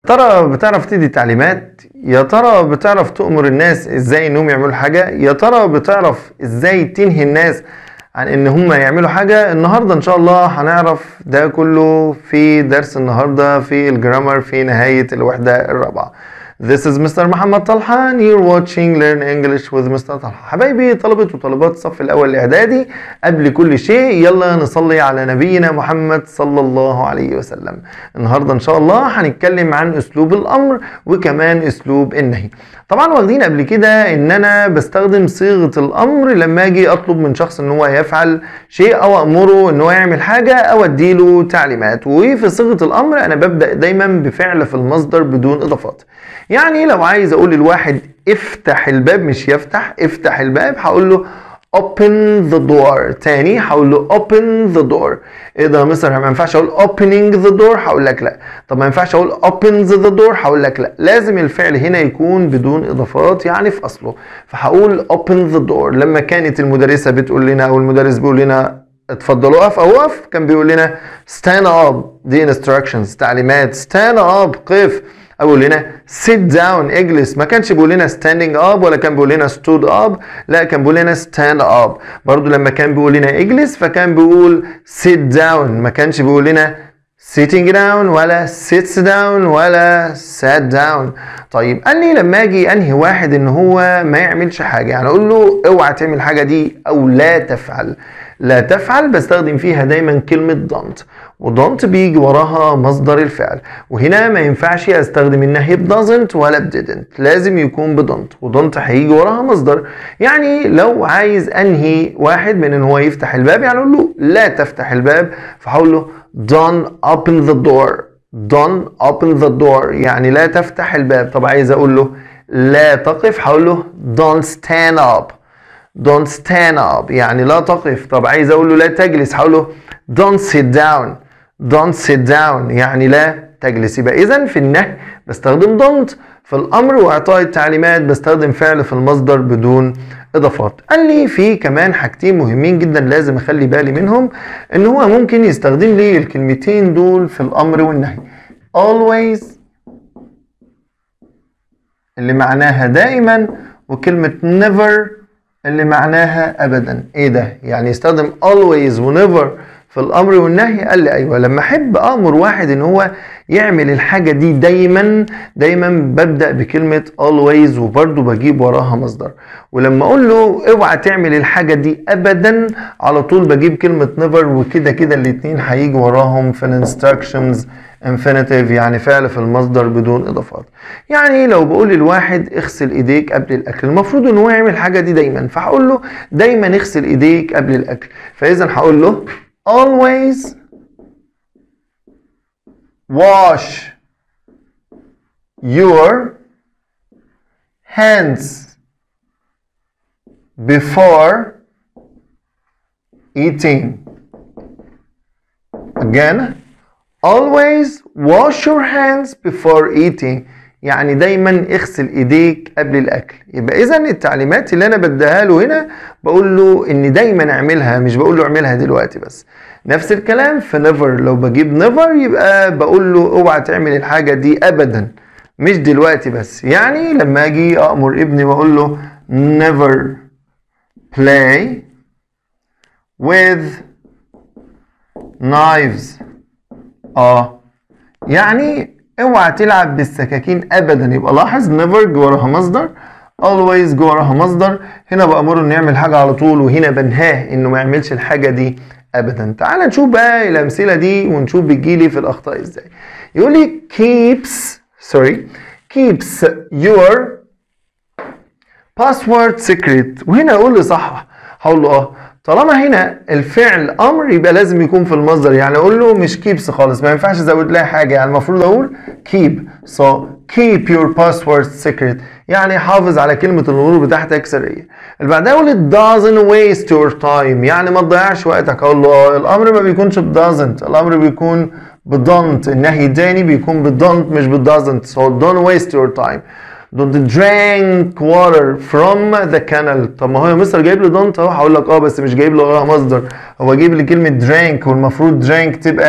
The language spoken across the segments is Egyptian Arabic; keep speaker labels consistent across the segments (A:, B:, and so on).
A: ترى بتعرف تدي تعليمات يا ترى بتعرف تؤمر الناس ازاي انهم يعملوا حاجة يا ترى بتعرف ازاي تنهي الناس عن ان هم يعملوا حاجة النهاردة ان شاء الله هنعرف ده كله في درس النهاردة في الجرامر في نهاية الوحدة الرابعة This is Mr. محمد طلحة and you're watching Learn English with Mr. طلحة حبايبي طلبة وطالبات الصف الأول الإعدادي قبل كل شيء يلا نصلي على نبينا محمد صلى الله عليه وسلم النهاردة إن شاء الله هنتكلم عن أسلوب الأمر وكمان أسلوب النهي طبعا واخدين قبل كده ان انا بستخدم صيغه الامر لما اجي اطلب من شخص ان هو يفعل شيء او امره ان هو يعمل حاجه او اديله تعليمات وفي صيغه الامر انا ببدا دايما بفعل في المصدر بدون اضافات يعني لو عايز اقول للواحد افتح الباب مش يفتح افتح الباب هقول له open the door تاني هقول له open the door ايه ده يا مستر ما ينفعش اقول opening the door هقول لك لا طب ما ينفعش اقول opens the door هقول لك لا لازم الفعل هنا يكون بدون اضافات يعني في اصله فهقول open the door لما كانت المدرسه بتقول لنا او المدرس بيقول لنا اتفضلوا اقف او اقف كان بيقول لنا stand up دي instructions تعليمات stand up قف او يقول لنا sit down اجلس ما كانش بيقول لنا standing up ولا كان بيقول لنا stood up لا كان بيقول لنا stand up برضو لما كان بيقول لنا اجلس فكان بيقول sit down ما كانش بيقول لنا sitting down ولا sits down ولا sat down طيب قال لي لما اجي انهي واحد ان هو ما يعملش حاجه يعني اقول له اوعى تعمل الحاجه دي او لا تفعل لا تفعل بستخدم فيها دايما كلمة don't و don't بيجي وراها مصدر الفعل وهنا ما ينفعش استخدم النهي ب doesn't ولا ب didn't لازم يكون ب don't و don't هيجي وراها مصدر يعني لو عايز انهي واحد من ان هو يفتح الباب يعني اقول له لا تفتح الباب فهقول له don't open the door don't open the door يعني لا تفتح الباب طب عايز اقول له لا تقف هقول له don't stand up don't stand up يعني لا تقف طب عايز اقول له لا تجلس هقول له don't sit down don't sit down يعني لا تجلس يبقى اذا في النهي بستخدم don't في الامر واعطاء التعليمات بستخدم فعل في المصدر بدون اضافات قال لي في كمان حاجتين مهمين جدا لازم اخلي بالي منهم ان هو ممكن يستخدم لي الكلمتين دول في الامر والنهي always اللي معناها دائما وكلمة never اللي معناها ابدا ايه ده يعني يستخدم always و never في الامر والنهي قال لي ايوه لما احب امر واحد ان هو يعمل الحاجه دي دايما دايما ببدا بكلمه always وبرده بجيب وراها مصدر ولما اقول له اوعى تعمل الحاجه دي ابدا على طول بجيب كلمه never وكده كده الاتنين هيجي وراهم في الانستراكشنز infinitive يعني فعل في المصدر بدون اضافات يعني لو بقول للواحد اغسل ايديك قبل الاكل المفروض ان هو يعمل الحاجه دي دايما فهقول له دايما اغسل ايديك قبل الاكل فاذا هقول له always wash your hands before eating again always wash your hands before eating يعني دايما اغسل ايديك قبل الاكل يبقى اذا التعليمات اللي انا بديها له هنا بقول له ان دايما اعملها مش بقول له اعملها دلوقتي بس نفس الكلام في never لو بجيب never يبقى بقول له اوعى تعمل الحاجه دي ابدا مش دلوقتي بس يعني لما اجي امر ابني واقول له never play with knives اه يعني اوعى تلعب بالسكاكين ابدا يبقى لاحظ never جو وراها مصدر always جو وراها مصدر هنا بامره انه يعمل حاجه على طول وهنا بنهاه انه ما يعملش الحاجه دي ابدا تعال نشوف بقى الامثله دي ونشوف بتجيلي في الاخطاء ازاي يقول لي keeps sorry keeps your password secret وهنا اقول لي صح هقول له اه طالما هنا الفعل امر يبقى لازم يكون في المصدر يعني اقول له مش keeps خالص ما ينفعش ازود لها حاجه يعني المفروض اقول keep so keep your password secret يعني حافظ على كلمه المرور بتاعتك سريه اللي بعدها اقول it doesn't waste your time يعني ما تضيعش وقتك اقول له اه الامر ما بيكونش ب doesn't الامر بيكون ب don't النهي التاني بيكون ب don't مش ب doesn't so don't waste your time don't drink water from the canal طب ما هو يا مستر جايب لي don't اهو هقول لك اه بس مش جايب لي وراها مصدر هو جايب لي كلمه drink والمفروض drink تبقى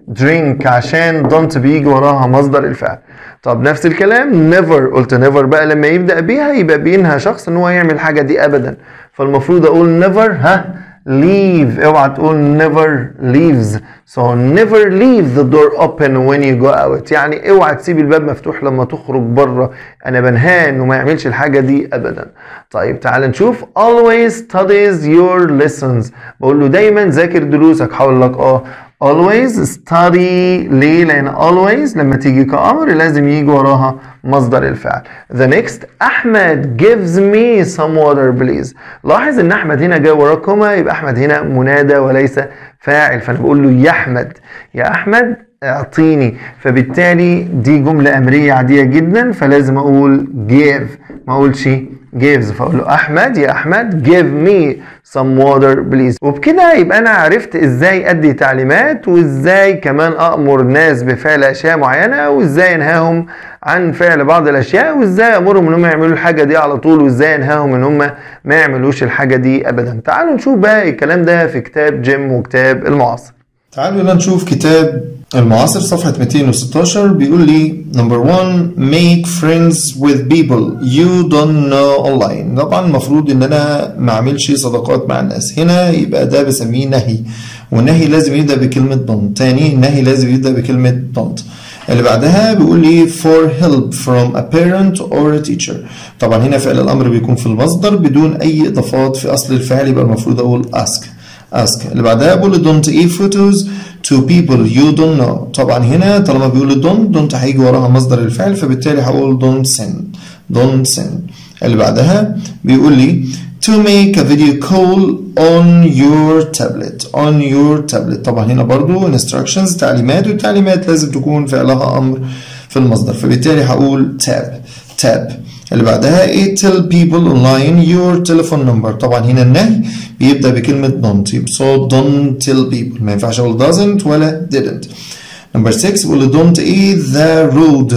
A: drink عشان don't بيجي وراها مصدر الفعل طب نفس الكلام never قلت never بقى لما يبدأ بيها يبقى بينهى شخص ان هو يعمل الحاجة دي ابدا فالمفروض اقول never ها leave اوعى تقول never leaves so never leave the door open when you go out يعني اوعى تسيب الباب مفتوح لما تخرج بره انا بنهاه انه ما يعملش الحاجه دي ابدا طيب تعال نشوف always studies your lessons بقول له دايما ذاكر دروسك هقول لك اه always study ليه لان always لما تيجي كأمر لازم يجي وراها مصدر الفعل the next احمد gives me some water please لاحظ ان احمد هنا جاي وراه كوما يبقى احمد هنا منادى وليس فاعل فانا بقول له يا احمد يا احمد اعطيني فبالتالي دي جملة امرية عادية جدا فلازم اقول give ما اقولش gives فاقول له احمد يا احمد give me some water please وبكده يبقى انا عرفت ازاي ادي تعليمات وازاي كمان امر ناس بفعل اشياء معينه وازاي انهاهم عن فعل بعض الاشياء وازاي امرهم ان هم يعملوا الحاجه دي على طول وازاي انهاهم ان هم ما يعملوش الحاجه دي ابدا تعالوا نشوف بقى الكلام ده في كتاب جيم وكتاب المعاصر
B: تعالوا يلا نشوف كتاب المعاصر صفحة 216 بيقول لي number one make friends with people you don't know online طبعا المفروض ان انا ما اعملش صداقات مع الناس هنا يبقى ده بسميه نهي والنهي لازم يبدأ بكلمة don't تاني النهي لازم يبدأ بكلمة don't اللي بعدها بيقول لي for help from a parent or a teacher طبعا هنا فعل الامر بيكون في المصدر بدون اي اضافات في اصل الفعل يبقى المفروض اقول ask ask اللي بعدها بقول don't eat photos to people you don't know طبعا هنا طالما بيقول don't don't هيجي وراها مصدر الفعل فبالتالي هقول don't send don't send اللي بعدها بيقول لي to make a video call on your tablet on your tablet طبعا هنا برضو instructions تعليمات والتعليمات لازم تكون فعلها امر في المصدر فبالتالي هقول tab tab اللي بعدها ايه tell people online your telephone number طبعا هنا النهي بيبدأ بكلمة don't يبقى so don't tell people ما ينفعش اقول doesn't ولا didn't number 6 بقول don't eat the road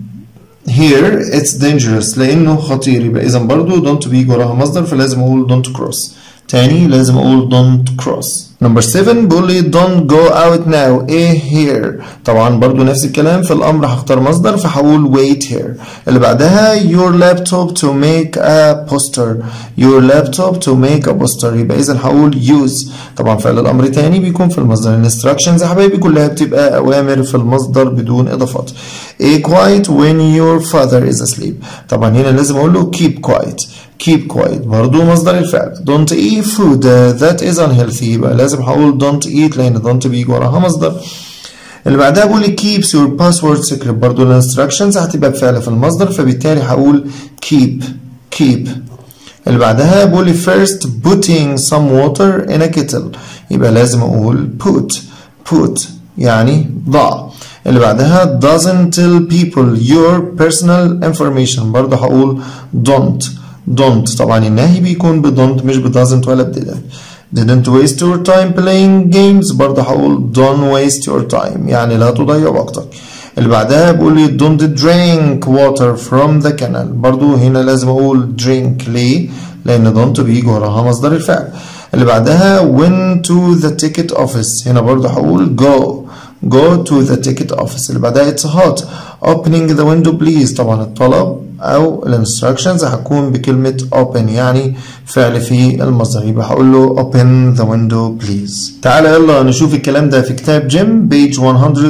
B: here it's dangerous لانه خطير يبقى اذا برضو don't بيجي وراها مصدر فلازم اقول don't cross تاني لازم اقول don't cross نمبر 7 بيقول لي don't go out now ايه here طبعا برضو نفس الكلام في الامر هختار مصدر فهقول wait here اللي بعدها your laptop to make a poster your laptop to make a poster يبقى اذا هقول use طبعا فعل الامر تاني بيكون في المصدر instructions يا حبايبي كلها بتبقى اوامر في المصدر بدون اضافات ايه quiet when your father is asleep طبعا هنا لازم اقول له keep quiet keep quiet برضو مصدر الفعل don't eat food that is unhealthy يبقى لازم هقول don't eat لان don't بيجي وراها مصدر اللي بعدها بقول لي keeps your password secret برضو الانستراكشنز هتبقى بفعل في المصدر فبالتالي هقول keep keep اللي بعدها بقول لي first putting some water in a kettle يبقى لازم اقول put put يعني ضع اللي بعدها doesn't tell people your personal information برضه هقول don't don't طبعا النهي بيكون ب don't مش ب doesn't ولا ب didn't didn't waste your time playing games برضه هقول don't waste your time يعني لا تضيع وقتك اللي بعدها بقول لي don't drink water from the canal برضه هنا لازم اقول drink ليه لان don't بيجي وراها مصدر الفعل اللي بعدها went to the ticket office هنا برضه هقول go go to the ticket office اللي بعدها it's hot opening the window please طبعا الطلب او الانستراكشنز هتكون بكلمة open يعني فعل في المصدر يبقى هقول له open the window please تعالى يلا نشوف الكلام ده في كتاب جيم page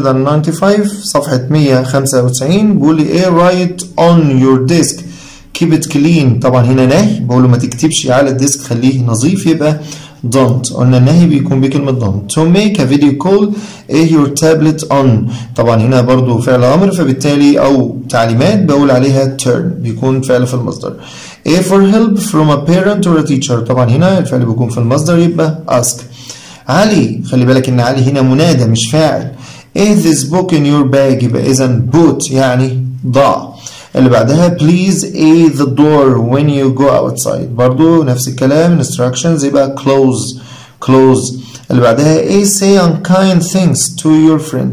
B: 195 صفحة 195 بيقول لي ايه write on your desk keep it clean طبعا هنا نهي بقول له ما تكتبش على الديسك خليه نظيف يبقى don't قلنا النهي بيكون بكلمة don't to make a video call ايه your tablet on طبعا هنا برضو فعل امر فبالتالي او تعليمات بقول عليها turn بيكون فعل في المصدر ايه for help from a parent or a teacher طبعا هنا الفعل بيكون في المصدر يبقى ask علي خلي بالك ان علي هنا منادى مش فاعل ايه this book in your bag يبقى اذا put يعني ضع اللي بعدها please a the door when you go outside برضو نفس الكلام instructions يبقى close close اللي بعدها a say unkind things to your friends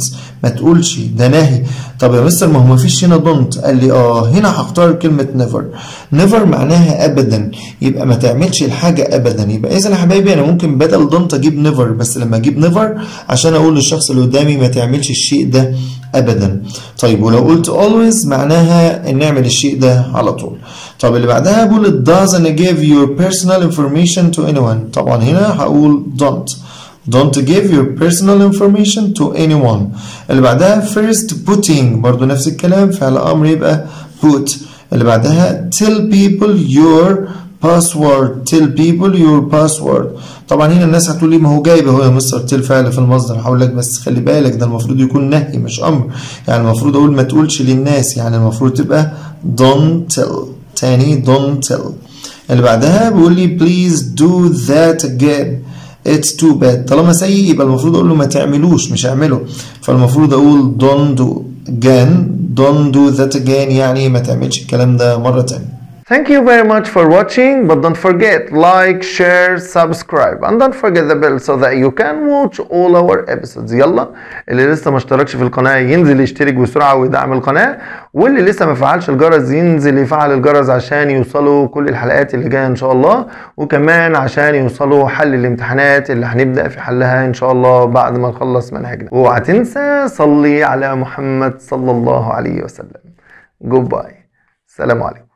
B: ما تقولش ده نهي طب يا مستر ما هو ما فيش هنا دونت قال لي اه هنا هختار كلمة نيفر نيفر معناها ابدا يبقى ما تعملش الحاجة ابدا يبقى اذا يا حبايبي انا ممكن بدل دونت اجيب نيفر بس لما اجيب نيفر عشان اقول للشخص اللي قدامي ما تعملش الشيء ده ابدا طيب ولو قلت always معناها ان نعمل الشيء ده على طول طب اللي بعدها بقول it doesn't give your personal information to anyone طبعا هنا هقول don't don't give your personal information to anyone اللي بعدها first putting برضو نفس الكلام فعل امر يبقى put اللي بعدها tell people your password tell people your password طبعا هنا الناس هتقول لي ما هو جايب اهو يا مستر تل فعل في المصدر هقول لك بس خلي بالك ده المفروض يكون نهي مش امر يعني المفروض اقول ما تقولش للناس يعني المفروض تبقى don't tell تاني don't tell اللي بعدها بيقول لي please do that again it's too bad طالما سيء يبقى المفروض اقول له ما تعملوش مش اعمله فالمفروض اقول don't do again don't do that again يعني ما تعملش الكلام ده مرة تانية
A: Thank you very much for watching, but don't forget like, share, subscribe, and don't forget the bell so that you can watch all our episodes. يلا اللي لسه ما اشتركش في القناة ينزل يشترك بسرعة ويدعم القناة، واللي لسه ما فعلش الجرس ينزل يفعل الجرس عشان يوصلوا كل الحلقات اللي جاية إن شاء الله، وكمان عشان يوصلوا حل الامتحانات اللي هنبدأ في حلها إن شاء الله بعد ما نخلص منهجنا. واوعى تنسى صلي على محمد صلى الله عليه وسلم. Goodbye. السلام عليكم.